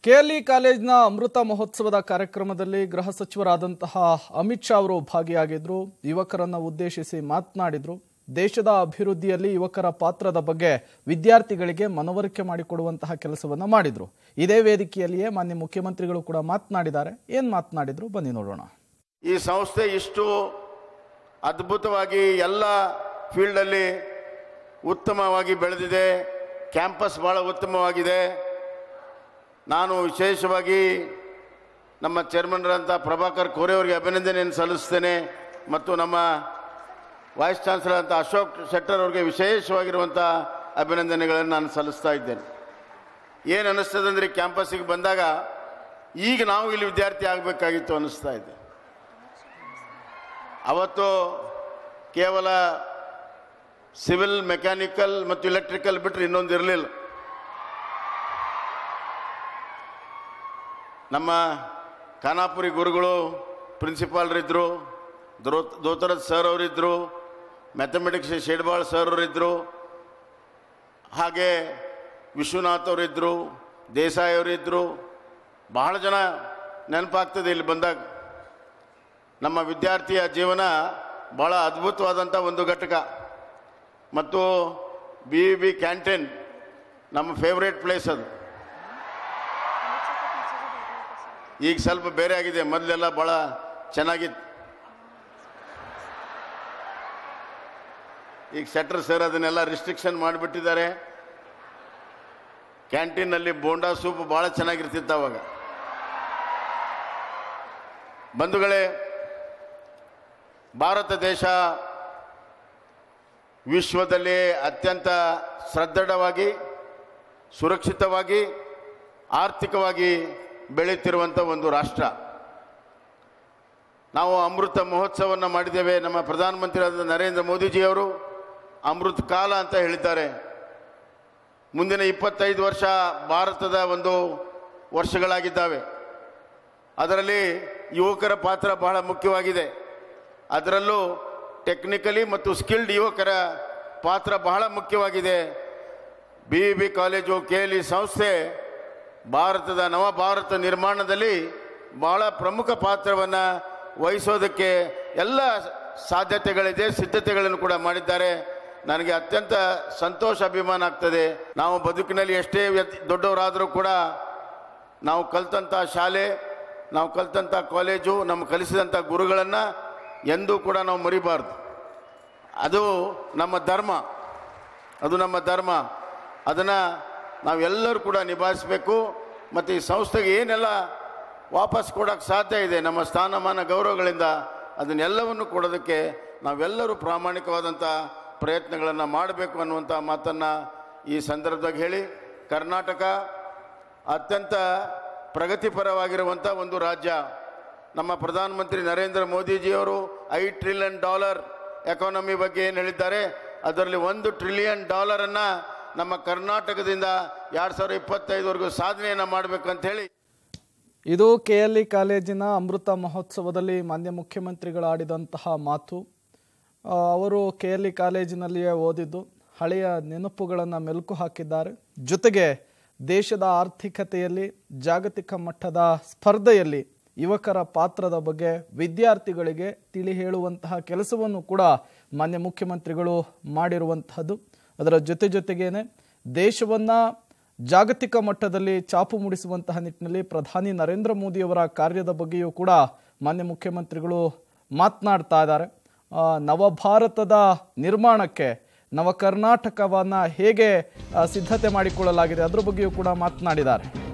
KLE ಕಾಲೇಜ್ನ ಅಮೃತ ಮಹೋತ್ಸವದ ಕಾರ್ಯಕ್ರಮದಲ್ಲಿ ಗೃಹ ಸಚಿವರಾದಂತಹ ಅಮಿತ್ ಶಾ ಅವರು ಭಾಗಿಯಾಗಿದ್ರು ಯುವಕರನ್ನ ಉದ್ದೇಶಿಸಿ ಮಾತನಾಡಿದ್ರು ದೇಶದ ಅಭಿವೃದ್ಧಿಯಲ್ಲಿ ಯುವಕರ ಪಾತ್ರದ ಬಗ್ಗೆ ವಿದ್ಯಾರ್ಥಿಗಳಿಗೆ ಮನವರಿಕೆ ಮಾಡಿಕೊಡುವಂತಹ ಕೆಲಸವನ್ನ ಮಾಡಿದ್ರು ಇದೇ ವೇದಿಕೆಯಲ್ಲಿಯೇ ಮಾನ್ಯ ಮುಖ್ಯಮಂತ್ರಿಗಳು ಕೂಡ ಮಾತನಾಡಿದ್ದಾರೆ ಏನ್ ಮಾತನಾಡಿದ್ರು ಬನ್ನಿ ನೋಡೋಣ ಈ ಸಂಸ್ಥೆ ಇಷ್ಟು ಅದ್ಭುತವಾಗಿ ಎಲ್ಲ ಫೀಲ್ಡಲ್ಲಿ ಉತ್ತಮವಾಗಿ ಬೆಳೆದಿದೆ ಕ್ಯಾಂಪಸ್ ಭಾಳ ಉತ್ತಮವಾಗಿದೆ ನಾನು ವಿಶೇಷವಾಗಿ ನಮ್ಮ ಚೇರ್ಮನ್ರಂಥ ಪ್ರಭಾಕರ್ ಕೋರೆ ಅವರಿಗೆ ಅಭಿನಂದನೆಯನ್ನು ಸಲ್ಲಿಸ್ತೇನೆ ಮತ್ತು ನಮ್ಮ ವೈಸ್ ಚಾನ್ಸಲರ್ ಅಂತ ಅಶೋಕ್ ಶೆಟ್ಟರ್ ಅವರಿಗೆ ವಿಶೇಷವಾಗಿರುವಂಥ ಅಭಿನಂದನೆಗಳನ್ನು ನಾನು ಸಲ್ಲಿಸ್ತಾ ಇದ್ದೇನೆ ಏನು ಅನ್ನಿಸ್ತದೆ ಅಂದರೆ ಕ್ಯಾಂಪಸ್ಸಿಗೆ ಬಂದಾಗ ಈಗ ನಾವು ಇಲ್ಲಿ ವಿದ್ಯಾರ್ಥಿ ಆಗಬೇಕಾಗಿತ್ತು ಅನ್ನಿಸ್ತಾ ಇದೆ ಅವತ್ತು ಕೇವಲ ಸಿವಿಲ್ ಮೆಕ್ಯಾನಿಕಲ್ ಮತ್ತು ಇಲೆಕ್ಟ್ರಿಕಲ್ ಬಿಟ್ಟರೆ ಇನ್ನೊಂದು ಇರಲಿಲ್ಲ ನಮ್ಮ ಖಾನಾಪುರಿ ಗುರುಗಳು ಪ್ರಿನ್ಸಿಪಾಲ್ರಿದ್ದರು ದ್ರೋ ದೋತರದ್ ಸರ್ ಅವರಿದ್ದರು ಮ್ಯಾಥಮೆಟಿಕ್ಸ್ ಶೇಡ್ಬಾಳ್ ಸರ್ ಅವರಿದ್ದರು ಹಾಗೆ ವಿಶ್ವನಾಥ್ ಅವರಿದ್ದರು ದೇಸಾಯಿ ಅವರಿದ್ದರು ಬಹಳ ಜನ ನೆನಪಾಗ್ತದೆ ಇಲ್ಲಿ ಬಂದಾಗ ನಮ್ಮ ವಿದ್ಯಾರ್ಥಿಯ ಜೀವನ ಭಾಳ ಅದ್ಭುತವಾದಂಥ ಒಂದು ಘಟಕ ಮತ್ತು ಬಿ ಬಿ ಕ್ಯಾಂಟೀನ್ ನಮ್ಮ ಫೇವ್ರೇಟ್ ಪ್ಲೇಸ್ ಅದು ಈಗ ಸ್ವಲ್ಪ ಬೇರೆ ಆಗಿದೆ ಮೊದಲೆಲ್ಲ ಭಾಳ ಚೆನ್ನಾಗಿತ್ತು ಈಗ ಸೆಟ್ರ್ ಸರ್ ಅದನ್ನೆಲ್ಲ ರಿಸ್ಟ್ರಿಕ್ಷನ್ ಮಾಡಿಬಿಟ್ಟಿದ್ದಾರೆ ಕ್ಯಾಂಟೀನಲ್ಲಿ ಬೋಂಡಾ ಸೂಪ್ ಭಾಳ ಚೆನ್ನಾಗಿರ್ತಿತ್ತು ಅವಾಗ ಬಂಧುಗಳೇ ಭಾರತ ದೇಶ ವಿಶ್ವದಲ್ಲಿ ಅತ್ಯಂತ ಸದೃಢವಾಗಿ ಸುರಕ್ಷಿತವಾಗಿ ಆರ್ಥಿಕವಾಗಿ ಬೆಳೆಯುತ್ತಿರುವಂಥ ಒಂದು ರಾಷ್ಟ್ರ ನಾವು ಅಮೃತ ಮಹೋತ್ಸವವನ್ನು ಮಾಡಿದ್ದೇವೆ ನಮ್ಮ ಪ್ರಧಾನಮಂತ್ರಿಯಾದ ನರೇಂದ್ರ ಮೋದಿಜಿಯವರು ಅಮೃತ ಕಾಲ ಅಂತ ಹೇಳಿದ್ದಾರೆ ಮುಂದಿನ ಇಪ್ಪತ್ತೈದು ವರ್ಷ ಭಾರತದ ಒಂದು ವರ್ಷಗಳಾಗಿದ್ದಾವೆ ಅದರಲ್ಲಿ ಯುವಕರ ಪಾತ್ರ ಬಹಳ ಮುಖ್ಯವಾಗಿದೆ ಅದರಲ್ಲೂ ಟೆಕ್ನಿಕಲಿ ಮತ್ತು ಸ್ಕಿಲ್ಡ್ ಯುವಕರ ಪಾತ್ರ ಬಹಳ ಮುಖ್ಯವಾಗಿದೆ B B college K L E ಸಂಸ್ಥೆ ಭಾರತದ ನವ ಭಾರತ ನಿರ್ಮಾಣದಲ್ಲಿ ಬಹಳ ಪ್ರಮುಖ ಪಾತ್ರವನ್ನು ವಹಿಸೋದಕ್ಕೆ ಎಲ್ಲ ಸಾಧ್ಯತೆಗಳಿದೆ ಸಿದ್ಧತೆಗಳನ್ನು ಕೂಡ ಮಾಡಿದ್ದಾರೆ ನನಗೆ ಅತ್ಯಂತ ಸಂತೋಷ ಅಭಿಮಾನ ಆಗ್ತದೆ ನಾವು ಬದುಕಿನಲ್ಲಿ ಎಷ್ಟೇ ವ್ಯತ್- ದೊಡ್ಡವರಾದರೂ ಕೂಡ ನಾವು ಕಲ್ತಂಥ ಶಾಲೆ ನಾವು ಕಲ್ತಂಥ ಕಾಲೇಜು ನಮ್ಮ ಕಲಿಸಿದಂಥ ಗುರುಗಳನ್ನು ಎಂದೂ ಕೂಡ ನಾವು ಮರಿಬಾರ್ದು ಅದು ನಮ್ಮ ಧರ್ಮ ಅದು ನಮ್ಮ ಧರ್ಮ ಅದನ್ನು ನಾವೆಲ್ಲರೂ ಕೂಡ ನಿಭಾಯಿಸಬೇಕು ಮತ್ತು ಈ ಸಂಸ್ಥೆಗೆ ಏನೆಲ್ಲ ವಾಪಸ್ ಕೊಡೋಕ್ಕೆ ಸಾಧ್ಯ ಇದೆ ನಮ್ಮ ಸ್ಥಾನಮಾನ ಗೌರವಗಳಿಂದ ಅದನ್ನೆಲ್ಲವನ್ನು ಕೊಡೋದಕ್ಕೆ ನಾವೆಲ್ಲರೂ ಪ್ರಾಮಾಣಿಕವಾದಂಥ ಪ್ರಯತ್ನಗಳನ್ನು ಮಾಡಬೇಕು ಅನ್ನುವಂಥ ಮಾತನ್ನು ಈ ಸಂದರ್ಭದಾಗ ಹೇಳಿ ಕರ್ನಾಟಕ ಅತ್ಯಂತ ಪ್ರಗತಿಪರವಾಗಿರುವಂಥ ಒಂದು ರಾಜ್ಯ ನಮ್ಮ ಪ್ರಧಾನಮಂತ್ರಿ ನರೇಂದ್ರ ಮೋದಿಜಿಯವರು ಐದು ಟ್ರಿಲಿಯನ್ ಡಾಲರ್ ಎಕಾನಮಿ ಬಗ್ಗೆ ಏನು ಹೇಳಿದ್ದಾರೆ ಅದರಲ್ಲಿ ಒಂದು ಟ್ರಿಲಿಯನ್ ಡಾಲರನ್ನು ನಮ್ಮ ಕರ್ನಾಟಕದಿಂದ ಎರಡು ಸಾವಿರದ ಇಪ್ಪತ್ತೈದವರೆಗೂ ಸಾಧನೆಯನ್ನು ಮಾಡಬೇಕಂತ ಹೇಳಿ ಇದು ಕೆಎಲ್ಇ ಕಾಲೇಜಿನ ಅಮೃತ ಮಹೋತ್ಸವದಲ್ಲಿ ಮಾನ್ಯ ಮುಖ್ಯಮಂತ್ರಿಗಳು ಆಡಿದಂತಹ ಮಾತು ಆ, ಅವರು ಕೆಎಲ್ಇ ಕಾಲೇಜಿನಲ್ಲಿಯೇ ಓದಿದ್ದು ಹಳೆಯ ನೆನಪುಗಳನ್ನು ಮೆಲುಕು ಹಾಕಿದ್ದಾರೆ ಜೊತೆಗೆ ದೇಶದ ಆರ್ಥಿಕತೆಯಲ್ಲಿ ಜಾಗತಿಕ ಮಟ್ಟದ ಸ್ಪರ್ಧೆಯಲ್ಲಿ ಯುವಕರ ಪಾತ್ರದ ಬಗ್ಗೆ ವಿದ್ಯಾರ್ಥಿಗಳಿಗೆ ತಿಳಿ ಹೇಳುವಂತಹ ಕೆಲಸವನ್ನು ಕೂಡ ಮಾನ್ಯ ಮುಖ್ಯಮಂತ್ರಿಗಳು ಮಾಡಿರುವಂತಹದ್ದು ಅದರ ಜೊತೆ ಜೊತೆಗೇನೆ ದೇಶವನ್ನ ಜಾಗತಿಕ ಮಟ್ಟದಲ್ಲಿ ಚಾಪು ಮೂಡಿಸುವಂತಹ ನಿಟ್ಟಿನಲ್ಲಿ ಪ್ರಧಾನಿ ನರೇಂದ್ರ ಮೋದಿಯವರ ಕಾರ್ಯದ ಬಗ್ಗೆಯೂ ಕೂಡ ಮಾನ್ಯ ಮುಖ್ಯಮಂತ್ರಿಗಳು ಮಾತನಾಡ್ತಾ ಇದ್ದಾರೆ ಆ, ನವಭಾರತದ ನಿರ್ಮಾಣಕ್ಕೆ ನವ ಕರ್ನಾಟಕವನ್ನ ಹೇಗೆ ಆ, ಸಿದ್ಧತೆ ಮಾಡಿಕೊಳ್ಳಲಾಗಿದೆ ಅದ್ರ ಬಗ್ಗೆಯೂ ಕೂಡ ಮಾತನಾಡಿದ್ದಾರೆ